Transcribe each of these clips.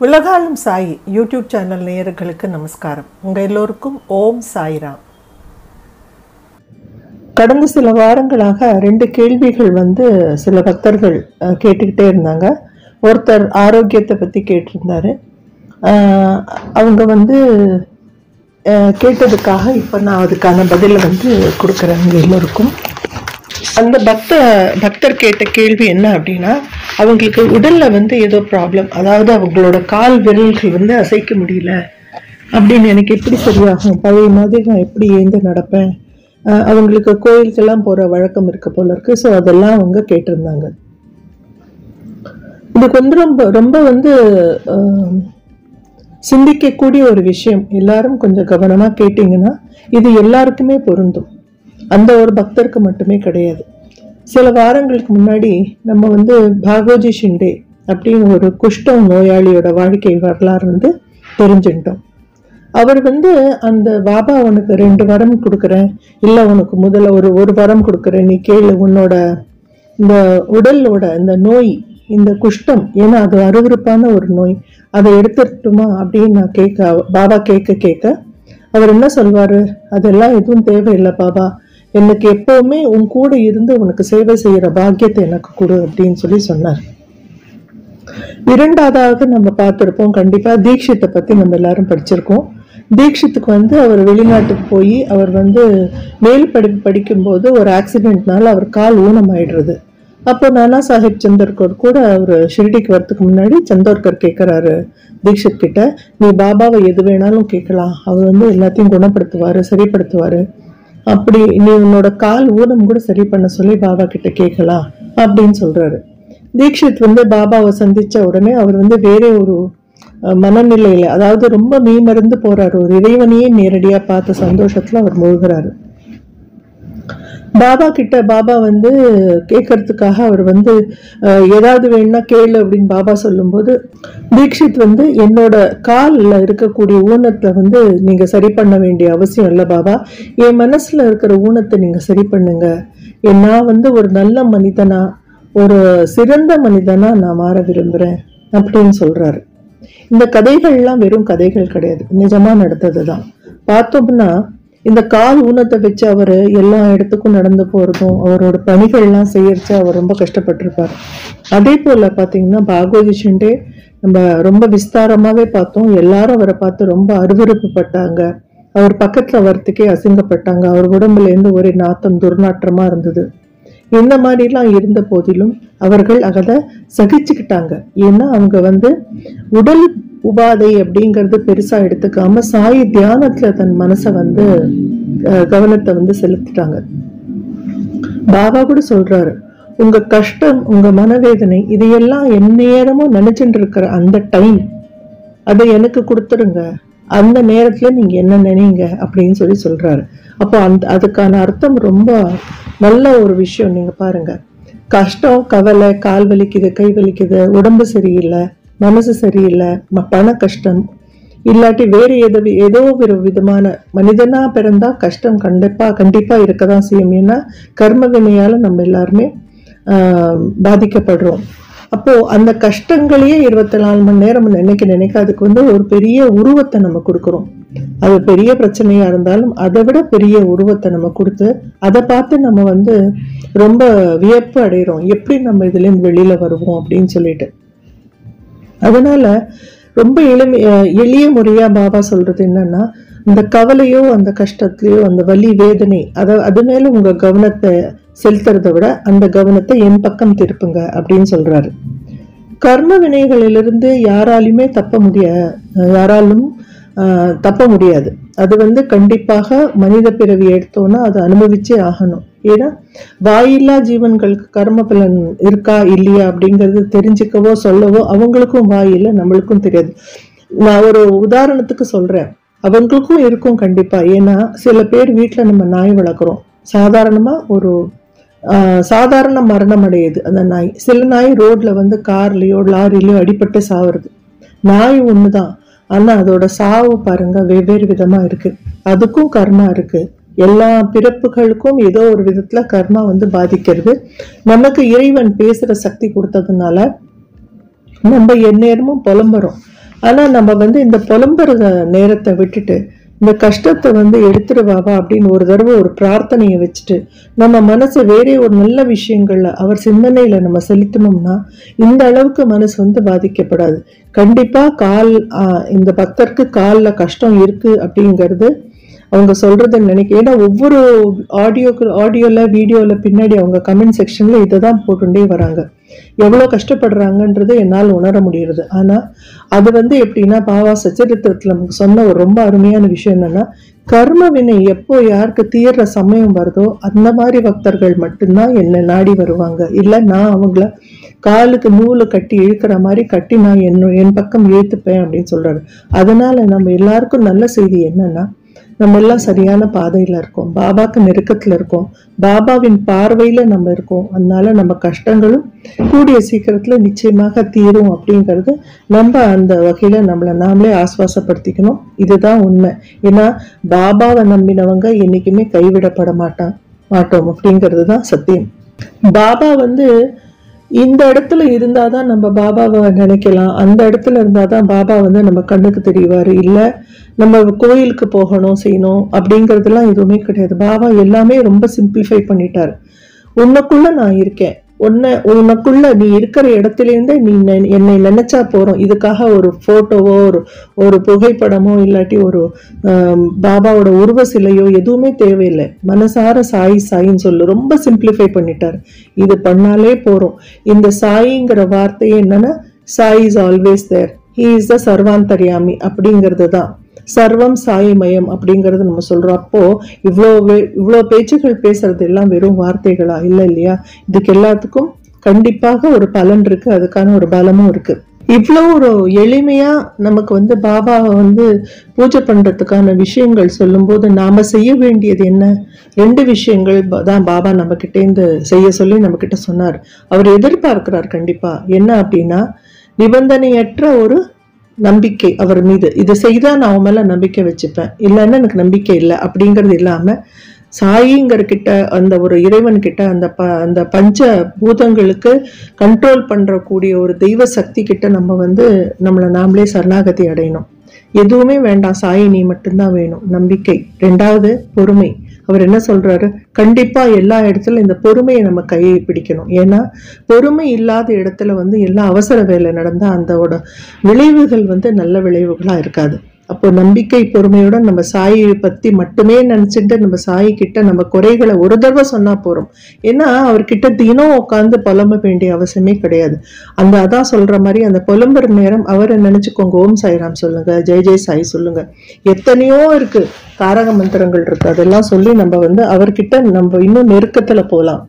உலகாலும் Sai YouTube channel நேயர்களுக்கு நமஸ்காரம் உங்கள் எல்லோருக்கும் ஓம் சாய்ராம் கடந்த சில வாரங்களாக ரெண்டு கேள்விகள் வந்து சில பக்தர்கள் அஹ், கேட்டுக்கிட்டே இருந்தாங்க ஒருத்தர் ஆரோக்கியத்தை பற்றி கேட்டிருந்தாரு அஹ், அவங்க வந்து அஹ், கேட்டதுக்காக இப்போ நான் அதுக்கான பதிலை வந்து கொடுக்குறேன் உங்க எல்லோருக்கும் அந்த பக்த பக்தர் கேட்ட கேள்வி என்ன அப்படின்னா அவங்களுக்கு உடல்ல வந்து ஏதோ ப்ராப்ளம் அதாவது அவங்களோட கால் விரல்கள் வந்து அசைக்க முடியல அப்படின்னு எனக்கு எப்படி சரியாகும் பழைய மாதிரி நான் எப்படி ஏந்து நடப்பேன் அஹ் அவங்களுக்கு கோயிலுக்கெல்லாம் போற வழக்கம் இருக்க போல இருக்கு ஸோ அதெல்லாம் அவங்க கேட்டிருந்தாங்க இதுக்கு வந்து ரொம்ப ரொம்ப வந்து அஹ், சிந்திக்கக்கூடிய ஒரு விஷயம் எல்லாரும் கொஞ்சம் கவனமா கேட்டீங்கன்னா இது எல்லாருக்குமே பொருந்தும் அந்த ஒரு பக்தருக்கு மட்டுமே கிடையாது சில வாரங்களுக்கு முன்னாடி நம்ம வந்து பாகோஜி ஷிண்டே அப்படின்னு ஒரு குஷ்டம் நோயாளியோட வாழ்க்கை வரலாறு வந்து தெரிஞ்சுட்டோம் அவர் வந்து அந்த பாபா உனக்கு ரெண்டு வரம் கொடுக்குறேன் இல்லை உனக்கு முதல்ல ஒரு ஒரு வரம் கொடுக்குறேன் நீ கேளு உன்னோட இந்த உடலோட இந்த நோய் இந்த குஷ்டம் ஏன்னா அது அருவருப்பான ஒரு நோய் அதை எடுத்துட்டுமா அப்படின்னு நான் கேட்க பாபா கேட்க கேட்க அவர் என்ன சொல்வாரு அதெல்லாம் எதுவும் தேவையில்லை பாபா எனக்கு எப்பவுமே உன் கூட இருந்து உனக்கு சேவை செய்யற பாக்கியத்தை எனக்கு கொடு அப்படின்னு சொல்லி சொன்னார் இரண்டாவதாக நம்ம பார்த்திருப்போம் கண்டிப்பா தீட்சித்தை பத்தி நம்ம எல்லாரும் படிச்சிருக்கோம் தீட்சித்துக்கு வந்து அவர் வெளிநாட்டுக்கு போய் அவர் வந்து மேல் படிப்பு படிக்கும்போது ஒரு ஆக்சிடென்ட்னால அவர் கால் ஊனமாயிடுறது அப்போ நானா சாஹிப் சந்தர்கர் கூட அவர் ஷிரடிக்கு வரதுக்கு முன்னாடி சந்தோர்கர் கேட்குறாரு தீக்ஷித் கிட்ட நீ பாபாவை எது வேணாலும் கேட்கலாம் அவர் வந்து எல்லாத்தையும் குணப்படுத்துவாரு சரிப்படுத்துவாரு அப்படி நீ உன்னோட கால் ஊனம் கூட சரி பண்ண சொல்லி பாபா கிட்ட கேட்கலாம் அப்படின்னு சொல்றாரு தீக்ஷித் வந்து பாபாவை சந்திச்ச உடனே அவர் வந்து வேற ஒரு அஹ், மனநிலையில அதாவது ரொம்ப மீமறந்து போறாரு ஒரு இறைவனையே நேரடியா பார்த்த சந்தோஷத்துல அவர் மூழ்கிறாரு பாபா கிட்ட பாபா வந்து கேட்கறதுக்காக அவர் வந்து அஹ், ஏதாவது வேணும்னா கேளு அப்படின்னு பாபா சொல்லும்போது தீக்ஷித் வந்து என்னோட காலில் இருக்கக்கூடிய ஊனத்தை வந்து நீங்க சரி பண்ண வேண்டிய அவசியம் இல்லை பாபா என் மனசுல இருக்கிற ஊனத்தை நீங்க சரி பண்ணுங்க எ- நான் வந்து ஒரு நல்ல மனிதனா ஒரு சிறந்த மனிதனா நான் மாற விரும்புறேன் அப்படின்னு சொல்றாரு இந்த கதைகள்லாம் வெறும் கதைகள் கிடையாது நிஜமா நடந்தது தான் பார்த்தோம்னா இந்த கால் ஊனத்தை வச்சு அவர் எல்லா இடத்துக்கும் நடந்து போறதும் அவரோட பணிகள்லாம் செய்யறச்சு அவர் ரொம்ப கஷ்டப்பட்டிருப்பார் அதே போல பாத்தீங்கன்னா பாகவதி ஷிண்டே நம்ம ரொம்ப விஸ்தாரமாவே பார்த்தோம் எல்லாரும் அவரை பார்த்து ரொம்ப அருவருப்புப்பட்டாங்க அவர் பக்கத்துல வரத்துக்கே அசிங்கப்பட்டாங்க அவர் உடம்புல இருந்து ஒரே நாத்தம் துர்நாற்றமா இருந்தது இந்த மாதிரிலாம் இருந்த போதிலும் அவர்கள் அதை சகிச்சுக்கிட்டாங்க ஏன்னா அவங்க வந்து உடல் உபாதை அப்படிங்கறது பெருசா எடுத்துக்காம சாய் தியானத்துல தன் மனசை வந்து அஹ், கவனத்தை வந்து செலுத்திட்டாங்க பாபா கூட சொல்றாரு உங்க கஷ்டம் உங்க மனவேதனை இதையெல்லாம் எந்நேரமும் நினைச்சுட்டு இருக்கிற அந்த டைம் அதை எனக்கு கொடுத்துருங்க அந்த நேரத்துல நீங்க என்ன நினைங்க அப்படின்னு சொல்லி சொல்றாரு அப்போ அந்த அதுக்கான அர்த்தம் ரொம்ப நல்ல ஒரு விஷயம் நீங்க பாருங்க கஷ்டம் கவலை கால் வலிக்குது கை வலிக்குது உடம்பு சரியில்லை மனசு சரியில்லை ம- பண கஷ்டம் இல்லாட்டி வேறு ஏதோ ஏதோ ஒரு விதமான மனிதனா பிறந்தா கஷ்டம் கண்டிப்பா கண்டிப்பா இருக்கதான் செய்யும் ஏன்னா கர்ம வினையால நம்ம எல்லாருமே ஆஹ், பாதிக்கப்படுறோம் அப்போ அந்த கஷ்டங்களையே இருபத்தி நாலு மணி நேரம் நினைக்க நினைக்க அதுக்கு வந்து ஒரு பெரிய உருவத்தை நம்ம கொடுக்குறோம் அது பெரிய பிரச்சனையா இருந்தாலும் அதை விட பெரிய உருவத்தை நம்ம கொடுத்து அதை பார்த்து நம்ம வந்து ரொம்ப வியப்பு அடைகிறோம் எப்படி நம்ம இதுல இருந்து வெளியில வருவோம் அப்படின்னு சொல்லிட்டு அதனால ரொம்ப எளிமை அஹ் எளிய முறையா பாபா சொல்றது என்னன்னா இந்த கவலையோ அந்த கஷ்டத்திலயோ அந்த வலி வேதனை அத அது மேல உங்க கவனத்தை செலுத்துறதை விட அந்த கவனத்தை என் பக்கம் திருப்புங்க அப்படின்னு சொல்றாரு கர்ம வினைகளிலிருந்து யாராலுமே தப்ப முடிய யாராலும் ஆஹ், தப்ப முடியாது அது வந்து கண்டிப்பாக மனித பிறவி எடுத்தோம்னா அதை அனுபவிச்சே ஆகணும் ஏன்னா வாயில்லா ஜீவன்களுக்கு கர்ம பலன் இருக்கா இல்லையா அப்படிங்கிறது தெரிஞ்சுக்கவோ சொல்லவோ அவங்களுக்கும் வாய் இல்லை நம்மளுக்கும் தெரியாது நான் ஒரு உதாரணத்துக்கு சொல்றேன் அவங்களுக்கும் இருக்கும் கண்டிப்பா ஏன்னா சில பேர் வீட்டில் நம்ம நாய் வளர்க்குறோம் சாதாரணமா ஒரு ஆஹ், சாதாரண மரணம் அடையுது அந்த நாய் சில நாய் ரோட்ல வந்து கார்லயோ லாரிலயோ அடிபட்டு சாவுறது நாய் ஒண்ணுதான் ஆனா அதோட சாவு பாருங்க வெவ்வேறு விதமா இருக்கு அதுக்கும் கர்மா இருக்கு எல்லா பிறப்புகளுக்கும் ஏதோ ஒரு விதத்துல கர்மா வந்து பாதிக்கிறது நமக்கு இறைவன் பேசுற சக்தி கொடுத்ததுனால நம்ம எந்நேரமும் புலம்புறோம் ஆனா நம்ம வந்து இந்த புலம்புற நேரத்தை விட்டுட்டு இந்த கஷ்டத்தை வந்து எடுத்துருவாவா அப்படின்னு ஒரு தடவை ஒரு பிரார்த்தனையை வச்சுட்டு நம்ம மனசை வேறே ஒரு நல்ல விஷயங்கள்ல அவர் சிந்தனையில நம்ம செலுத்தணும்னா இந்த அளவுக்கு மனசு வந்து பாதிக்கப்படாது கண்டிப்பா கால் ஆஹ், இந்த பக்தருக்கு கால்ல கஷ்டம் இருக்கு அப்படிங்கிறது அவங்க சொல்றத நினைக்க ஏன்னா ஒவ்வொரு ஆடியோக்கு ஆடியோல வீடியோல பின்னாடி அவங்க கமெண்ட் செக்ஷன்ல இதை தான் போட்டுட்டே வராங்க எவ்வளோ கஷ்டப்படுறாங்கன்றது என்னால் உணர முடியுது ஆனா அது வந்து எப்படின்னா பாவா சச்சரித்திரத்துல நமக்கு சொன்ன ஒரு ரொம்ப அருமையான விஷயம் என்னன்னா கர்ம வினை எப்போ யாருக்கு தீர்ற சமயம் வருதோ அந்த மாதிரி பக்தர்கள் மட்டும்தான் என்னை நாடி வருவாங்க இல்லை நான் அவங்கள காலுக்கு நூலை கட்டி இழுக்கிற மாதிரி கட்டி நான் என்ன என் பக்கம் இழுத்துப்பேன் அப்படின்னு சொல்றாரு அதனால நம்ம எல்லாருக்கும் நல்ல செய்தி என்னன்னா நம்ம எல்லாம் சரியான பாதையில இருக்கோம் பாபாக்கு நெருக்கத்துல இருக்கோம் பாபாவின் பார்வையில நம்ம இருக்கோம் அதனால நம்ம கஷ்டங்களும் கூடிய சீக்கிரத்துல நிச்சயமாக தீரும் அப்படிங்கிறது நம்ம அந்த வகையில நம்மளை நாமளே ஆஸ்வாசப்படுத்திக்கணும் இதுதான் உண்மை ஏன்னா பாபாவை நம்பினவங்க என்னைக்குமே கைவிடப்பட மாட்டான் மாட்டோம் அப்படிங்கிறது தான் சத்தியம் பாபா வந்து இந்த இடத்துல இருந்தாதான் நம்ம பாபாவை நினைக்கலாம் அந்த இடத்துல இருந்தாதான் பாபா வந்து நம்ம கண்ணுக்கு தெரியவாரு இல்ல நம்ம கோயிலுக்கு போகணும் செய்யணும் அப்படிங்கறதெல்லாம் எதுவுமே கிடையாது பாபா எல்லாமே ரொம்ப சிம்பிளிஃபை பண்ணிட்டாரு உன்னைக்குள்ள நான் இருக்கேன் உன்னை உனக்குள்ள நீ இருக்கிற இடத்துல இருந்தே நீ நெ- என்னை நினைச்சா போறோம் இதுக்காக ஒரு போட்டோவோ ஒரு ஒரு புகைப்படமோ இல்லாட்டி ஒரு ஆம், பாபாவோட உருவ சிலையோ எதுவுமே தேவையில்லை மனசார சாய் சாயின்னு சொல்லு ரொம்ப சிம்பிளிஃபை பண்ணிட்டார் இது பண்ணாலே போறோம் இந்த சாயிங்கிற வார்த்தையே என்னன்னா Sai is always there he is the சர்வாந்தர்யாமி அப்படிங்கிறது தான் சர்வம் சாய்மயம் அப்படிங்கறது நம்ம சொல்றோம் அப்போ இவ்வளோ வே- இவ்வளோ பேச்சுகள் பேசுறது எல்லாம் வெறும் வார்த்தைகளா இல்லை இல்லையா இதுக்கு எல்லாத்துக்கும் கண்டிப்பாக ஒரு பலன் இருக்கு அதுக்கான ஒரு பலமும் இருக்கு இவ்வளோ ஒரு எளிமையா நமக்கு வந்து பாபாவை வந்து பூஜை பண்றதுக்கான விஷயங்கள் சொல்லும்போது நாம செய்ய வேண்டியது என்ன ரெண்டு விஷயங்கள் ப- தான் பாபா நம்ம கிட்டேந்து செய்ய சொல்லி நம்ம கிட்ட சொன்னார் அவர் எதிர்பார்க்கிறார் கண்டிப்பா என்ன அப்படின்னா நிபந்தனையற்ற ஒரு நம்பிக்கை அவர் மீது இது செய்தா நான் அவன் மேல நம்பிக்கை வச்சுப்பேன் இல்லைன்னா எனக்கு நம்பிக்கை இல்லை அப்படிங்கிறது இல்லாம சாயிங்கிற கிட்ட அந்த ஒரு இறைவன் கிட்ட அந்த ப அந்த பஞ்ச பூதங்களுக்கு கண்ட்ரோல் பண்ற கூடிய ஒரு தெய்வ சக்தி கிட்ட நம்ம வந்து நம்மளை நாமளே சரணாகதி அடையணும் எதுவுமே வேண்டாம் சாயி நீ மட்டும்தான் வேணும் நம்பிக்கை ரெண்டாவது பொறுமை அவர் என்ன சொல்றாரு கண்டிப்பா எல்லா இடத்துல இந்த பொறுமையை நம்ம கையை பிடிக்கணும் ஏன்னா பொறுமை இல்லாத இடத்துல வந்து எல்லா அவசர வேலை நடந்தா அதோட விளைவுகள் வந்து நல்ல விளைவுகளா இருக்காது அப்போ நம்பிக்கை பொறுமையுடன் நம்ம சாயை பத்தி மட்டுமே நினைச்சிட்டு நம்ம சாயி கிட்ட நம்ம குறைகளை ஒரு தடவை சொன்னா போறோம் ஏன்னா அவர்கிட்ட தினம் உட்காந்து புலம்ப வேண்டிய அவசியமே கிடையாது அந்த அதான் சொல்ற மாதிரி அந்த புலம்புற நேரம் அவரை நினைச்சுக்கோங்க ஓம் சாய்ராம் சொல்லுங்க ஜெய் ஜெய் சாய் சொல்லுங்க எத்தனையோ இருக்கு தாரக மந்திரங்கள் இருக்கு அதெல்லாம் சொல்லி நம்ம வந்து அவர்கிட்ட நம்ம இன்னும் நெருக்கத்துல போலாம்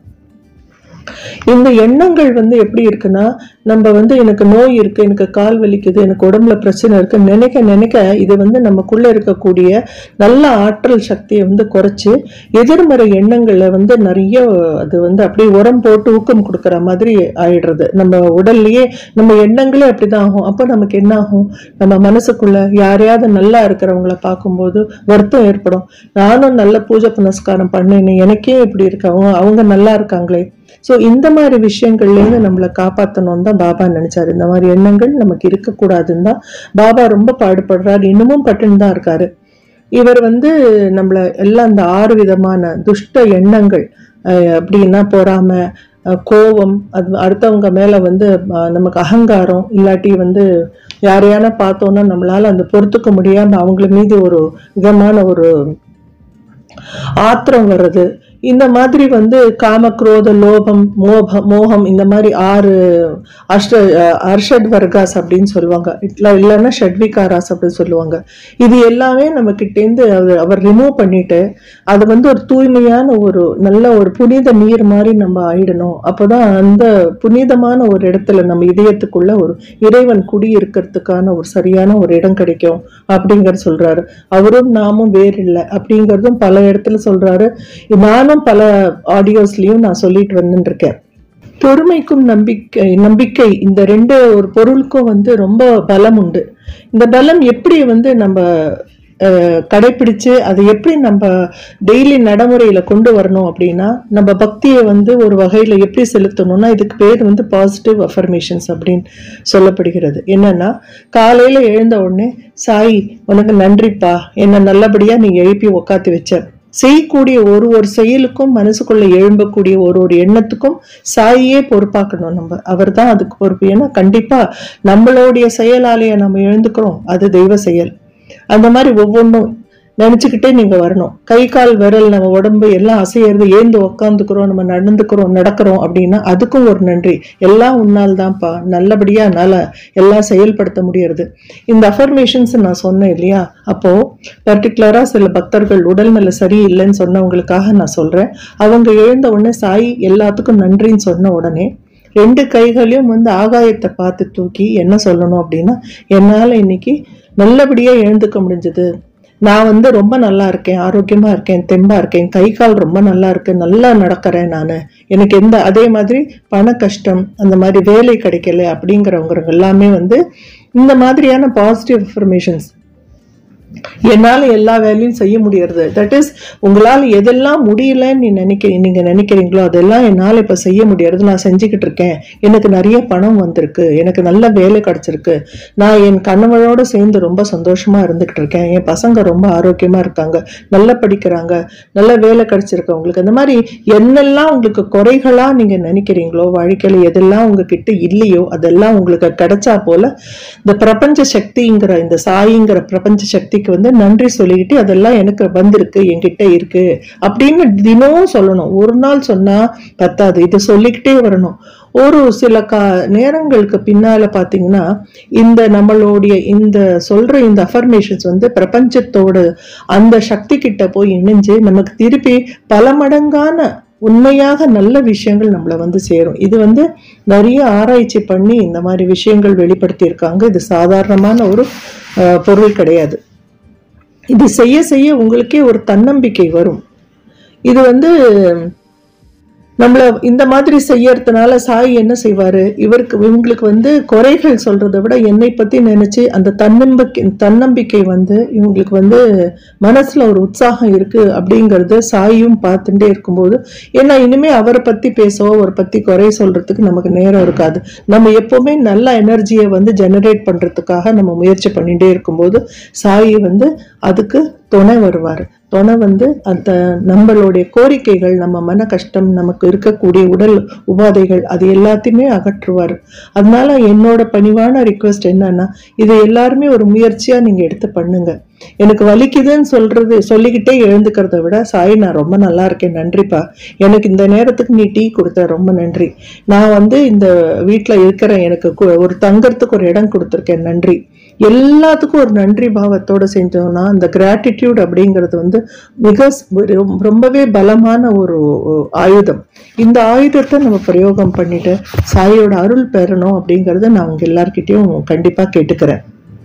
இந்த எண்ணங்கள் வந்து எப்படி இருக்குன்னா நம்ம வந்து எனக்கு நோய் இருக்கு எனக்கு கால் வலிக்குது எனக்கு உடம்புல பிரச்சனை இருக்கு நினைக்க நினைக்க இது வந்து நமக்குள்ள இருக்கக்கூடிய நல்ல ஆற்றல் சக்தியை வந்து குறைச்சு எதிர்மறை எண்ணங்களை வந்து நிறைய அது வந்து அப்படியே உரம் போட்டு ஊக்கம் கொடுக்குற மாதிரி ஆயிடுறது நம்ம உடல்லயே நம்ம எண்ணங்களே அப்படிதான் ஆகும் அப்போ நமக்கு என்ன ஆகும் நம்ம மனசுக்குள்ள யாரையாவது நல்லா இருக்கிறவங்கள பார்க்கும்போது வருத்தம் ஏற்படும் நானும் நல்ல பூஜை புனஸ்காரம் பண்ணேனே எனக்கே இப்படி இருக்கு அவங்க அவங்க நல்லா இருக்காங்களே ஸோ இந்த மாதிரி விஷயங்கள்லேருந்து நம்மளை காப்பாற்றணும்னு தான் பாபா நினைச்சாரு இந்த மாதிரி எண்ணங்கள் நமக்கு இருக்கக்கூடாதுன்னு தான் பாபா ரொம்ப பாடுபடுறாரு இன்னமும் பட்டுன்னு தான் இருக்காரு இவர் வந்து நம்மள எல்லாம் இந்த ஆறு விதமான துஷ்ட எண்ணங்கள் அஹ், அப்படின்னா பொறாம அஹ், கோபம் அது அடுத்தவங்க மேல வந்து அஹ், நமக்கு அகங்காரம் இல்லாட்டி வந்து யாரையான பார்த்தோன்னா நம்மளால அந்த பொறுத்துக்க முடியாம அவங்கள மீது ஒரு விதமான ஒரு ஆத்திரம் வர்றது இந்த மாதிரி வந்து காம குரோத லோபம் மோக மோகம் இந்த மாதிரி ஆறு அஷ்ட அஹ் அர்ஷட் வர்காஸ் அப்படின்னு சொல்லுவாங்க இல்ல இல்லைன்னா ஷட்விகாராஸ் அப்படின்னு சொல்லுவாங்க இது எல்லாமே நம்ம கிட்டேருந்து அவர் அவர் ரிமூவ் பண்ணிட்டு அது வந்து ஒரு தூய்மையான ஒரு நல்ல ஒரு புனித நீர் மாதிரி நம்ம ஆயிடணும் அப்போதான் அந்த புனிதமான ஒரு இடத்துல நம்ம இதயத்துக்குள்ள ஒரு இறைவன் குடி இருக்கிறதுக்கான ஒரு சரியான ஒரு இடம் கிடைக்கும் அப்படிங்கறது சொல்றாரு அவரும் நாமும் வேறு இல்லை அப்படிங்கறதும் பல இடத்துல சொல்றாரு நானும் பல ஆடியோஸ்லயும் நான் சொல்லிட்டு வந்துட்டு இருக்கேன் பொறுமைக்கும் நம்பிக்கை நம்பிக்கை இந்த ரெண்டு ஒரு பொருளுக்கும் வந்து ரொம்ப பலம் உண்டு இந்த பலம் எப்படி வந்து நம்ம அஹ், கடைப்பிடிச்சு அதை எப்படி நம்ம டெய்லி நடைமுறையில கொண்டு வரணும் அப்படின்னா நம்ம பக்தியை வந்து ஒரு வகையில எப்படி செலுத்தணும்னா இதுக்கு பேர் வந்து பாசிட்டிவ் அஃபர்மேஷன்ஸ் அப்படின்னு சொல்லப்படுகிறது என்னன்னா காலையில எழுந்த உடனே சாய் உனக்கு நன்றிப்பா என்னை நல்லபடியா நீ எழுப்பி உக்காத்தி வச்ச செய்யக்கூடிய ஒரு ஒரு செயலுக்கும் மனசுக்குள்ள எழும்பக்கூடிய ஒரு ஒரு எண்ணத்துக்கும் சாயியே பொறுப்பாக்கணும் நம்ம அவர் தான் அதுக்கு பொறுப்பு ஏன்னா கண்டிப்பா நம்மளுடைய செயலாலேயே நம்ம எழுந்துக்கிறோம் அது தெய்வ செயல் அந்த மாதிரி ஒவ்வொன்றும் நினைச்சுக்கிட்டே நீங்க வரணும் கை கால் விரல் நம்ம உடம்பு எல்லாம் அசையறது ஏந்து உக்காந்துக்கிறோம் நம்ம நடந்துக்கிறோம் நடக்கிறோம் அப்படின்னா அதுக்கும் ஒரு நன்றி எல்லாம் உன்னால் தான்ப்பா நல்லபடியா என்னால எல்லாம் செயல்படுத்த முடியறது இந்த அஃபர்மேஷன்ஸ் நான் சொன்னேன் இல்லையா அப்போ பர்டிகுலரா சில பக்தர்கள் உடல்நல சரியில்லைன்னு சொன்னவங்களுக்காக நான் சொல்றேன் அவங்க எழுந்த உடனே சாய் எல்லாத்துக்கும் நன்றின்னு சொன்ன உடனே ரெண்டு கைகளையும் வந்து ஆகாயத்தை பார்த்து தூக்கி என்ன சொல்லணும் அப்படின்னா என்னால இன்னைக்கு நல்லபடியா எழுந்துக்க முடிஞ்சது நான் வந்து ரொம்ப நல்லா இருக்கேன் ஆரோக்கியமா இருக்கேன் தெம்பா இருக்கேன் கை கால் ரொம்ப நல்லா இருக்கு நல்லா நடக்கிறேன் நான் எனக்கு எந்த அதே மாதிரி பண கஷ்டம் அந்த மாதிரி வேலை கிடைக்கல அப்படிங்கிறவங்க எல்லாமே வந்து இந்த மாதிரியான பாசிட்டிவ் இன்ஃபர்மேஷன்ஸ் என்னால எல்லா வேலையும் செய்ய முடியறது தட் இஸ் உங்களால எதெல்லாம் முடியலன்னு நீ நினைக்க நீங்க நினைக்கிறீங்களோ அதெல்லாம் என்னால இப்ப செய்ய முடியறது நான் செஞ்சுக்கிட்டு இருக்கேன் எனக்கு நிறைய பணம் வந்திருக்கு எனக்கு நல்ல வேலை கிடைச்சிருக்கு நான் என் கணவரோட சேர்ந்து ரொம்ப சந்தோஷமா இருந்துகிட்டு இருக்கேன் என் பசங்க ரொம்ப ஆரோக்கியமா இருக்காங்க நல்லா படிக்கிறாங்க நல்ல வேலை கிடைச்சிருக்கு உங்களுக்கு அந்த மாதிரி என்னெல்லாம் உங்களுக்கு குறைகளா நீங்க நினைக்கிறீங்களோ வாழ்க்கையில எதெல்லாம் உங்ககிட்ட இல்லையோ அதெல்லாம் உங்களுக்கு கிடைச்சா போல இந்த பிரபஞ்ச சக்திங்கிற இந்த சாயிங்கிற பிரபஞ்ச சக்திக்கு வந்து நன்றி சொல்லிக்கிட்டு அதெல்லாம் எனக்கு வந்திருக்கு என்கிட்ட இருக்கு அப்படின்னு தினமும் சொல்லணும் ஒரு நாள் சொன்னா பத்தாது இது சொல்லிக்கிட்டே வரணும் ஒரு சில கா நேரங்களுக்கு பின்னால பாத்தீங்கன்னா இந்த நம்மளுடைய இந்த சொல்ற இந்த அஃபர்மேஷன்ஸ் வந்து பிரபஞ்சத்தோட அந்த சக்தி கிட்ட போய் இணைஞ்சு நமக்கு திருப்பி பல மடங்கான உண்மையாக நல்ல விஷயங்கள் நம்மளை வந்து சேரும் இது வந்து நிறைய ஆராய்ச்சி பண்ணி இந்த மாதிரி விஷயங்கள் வெளிப்படுத்தியிருக்காங்க இது சாதாரணமான ஒரு அஹ், பொருள் கிடையாது இது செய்ய செய்ய உங்களுக்கே ஒரு தன்னம்பிக்கை வரும் இது வந்து நம்மள இந்த மாதிரி செய்யறதுனால சாய் என்ன செய்வாரு இவருக்கு இவங்களுக்கு வந்து குறைகள் சொல்றதை விட என்னை பத்தி நினைச்சு அந்த தன்னம்பிக்கை தன்னம்பிக்கை வந்து இவங்களுக்கு வந்து மனசுல ஒரு உற்சாகம் இருக்கு அப்படிங்கறது சாயும் பார்த்துட்டே இருக்கும்போது ஏன்னா இனிமே அவரை பத்தி பேசவோ அவரை பத்தி குறை சொல்றதுக்கு நமக்கு நேரம் இருக்காது நம்ம எப்பவுமே நல்ல எனர்ஜியை வந்து ஜெனரேட் பண்றதுக்காக நம்ம முயற்சி பண்ணிட்டே இருக்கும்போது சாய் வந்து அதுக்கு துணை வருவார் துணை வந்து அந்த நம்மளுடைய கோரிக்கைகள் நம்ம மன கஷ்டம் நமக்கு இருக்கக்கூடிய உடல் உபாதைகள் அது எல்லாத்தையுமே அகற்றுவார் அதனால என்னோட பணிவான ரிக்வெஸ்ட் என்னன்னா இது எல்லாருமே ஒரு முயற்சியா நீங்க எடுத்து பண்ணுங்க எனக்கு வலிக்குதுன்னு சொல்றது சொல்லிக்கிட்டே எழுந்துக்கிறத விட சாய் நான் ரொம்ப நல்லா இருக்கேன் நன்றிப்பா எனக்கு இந்த நேரத்துக்கு நீ டீ கொடுத்த ரொம்ப நன்றி நான் வந்து இந்த வீட்டில் இருக்கிறேன் எனக்கு கு- ஒரு தங்கறதுக்கு ஒரு இடம் கொடுத்துருக்கேன் நன்றி எல்லாத்துக்கும் ஒரு நன்றி பாவத்தோட செஞ்சோம்னா அந்த கிராட்டிடியூட் அப்படிங்கிறது வந்து மிக ஸ்- ரொம்- ரொம்பவே பலமான ஒரு ஆயுதம் இந்த ஆயுதத்தை நம்ம பிரயோகம் பண்ணிட்டு சாயோட அருள் பெறணும் அப்படிங்கறத நான் உங்க எல்லார்கிட்டயும் கண்டிப்பா கேட்டுக்கிறேன்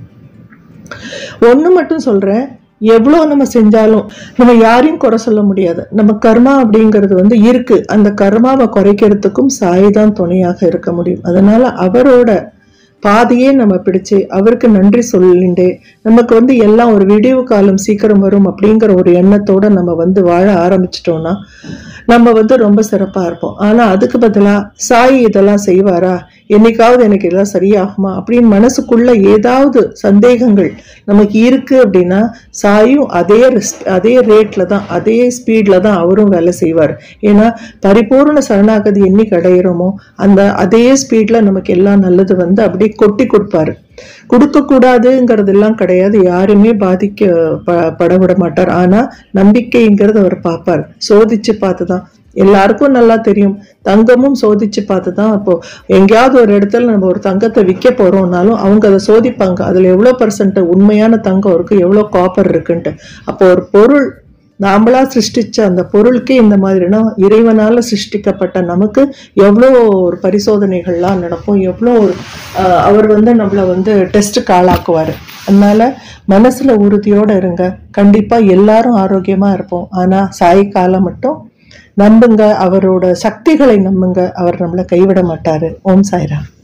ஒண்ணு மட்டும் சொல்றேன் எவ்வளோ நம்ம செஞ்சாலும் நம்ம யாரையும் குறை சொல்ல முடியாது நம்ம கர்மா அப்படிங்கிறது வந்து இருக்கு அந்த கர்மாவை குறைக்கிறதுக்கும் சாய் தான் துணையாக இருக்க முடியும் அதனால அவரோட பாதையே நம்ம பிடிச்சு அவருக்கு நன்றி சொல்லிண்டு நமக்கு வந்து எல்லாம் ஒரு விடிவு காலம் சீக்கிரம் வரும் அப்படிங்கிற ஒரு எண்ணத்தோட நம்ம வந்து வாழ ஆரம்பிச்சிட்டோம்னா நம்ம வந்து ரொம்ப சிறப்பா இருப்போம் ஆனா அதுக்கு பதிலா சாய் இதெல்லாம் செய்வாரா என்னைக்காவது எனக்கு இதெல்லாம் சரியாகுமா அப்படின்னு மனசுக்குள்ள ஏதாவது சந்தேகங்கள் நமக்கு இருக்கு அப்படின்னா சாயும் அதே ரிஸ்- அதே ரேட்ல தான் அதே ஸ்பீட்ல தான் அவரும் வேலை செய்வார் ஏன்னா பரிபூர்ண சரணாகதி என்னைக்கு அடையிறோமோ அந்த அதே ஸ்பீட்ல நமக்கு எல்லாம் நல்லது வந்து அப்படியே கொட்டி கொடுப்பாரு கொடுக்க கூடாதுங்கிறதெல்லாம் கிடையாது யாருமே பாதிக்க ப- பட விட மாட்டார் ஆனா நம்பிக்கைங்கிறது அவர் பார்ப்பார் சோதிச்சு பார்த்துதான் எல்லாருக்கும் நல்லா தெரியும் தங்கமும் சோதிச்சு பார்த்து தான் அப்போ எங்கேயாவது ஒரு இடத்துல நம்ம ஒரு தங்கத்தை விற்க போறோம்னாலும் அவங்க அதை சோதிப்பாங்க அதுல எவ்வளவு பர்சன்ட் உண்மையான தங்கம் இருக்கு எவ்வளவு காப்பர் இருக்குன்ட்டு அப்போ ஒரு பொருள் நாமளா சிருஷ்டிச்ச அந்த பொருளுக்கே இந்த மாதிரினா இறைவனால சிருஷ்டிக்கப்பட்ட நமக்கு எவ்வளோ ஒரு பரிசோதனைகள்லாம் நடக்கும் எவ்வளோ ஒரு ஆஹ், அவர் வந்து நம்மளை வந்து டெஸ்ட்டுக்கு ஆளாக்குவார் அதனால மனசுல உறுதியோட இருங்க கண்டிப்பா எல்லாரும் ஆரோக்கியமா இருப்போம் ஆனா சாய் காலம் மட்டும் நம்புங்க அவரோட சக்திகளை நம்புங்க அவர் நம்மளை கைவிட மாட்டாரு ஓம் சாய்ராம்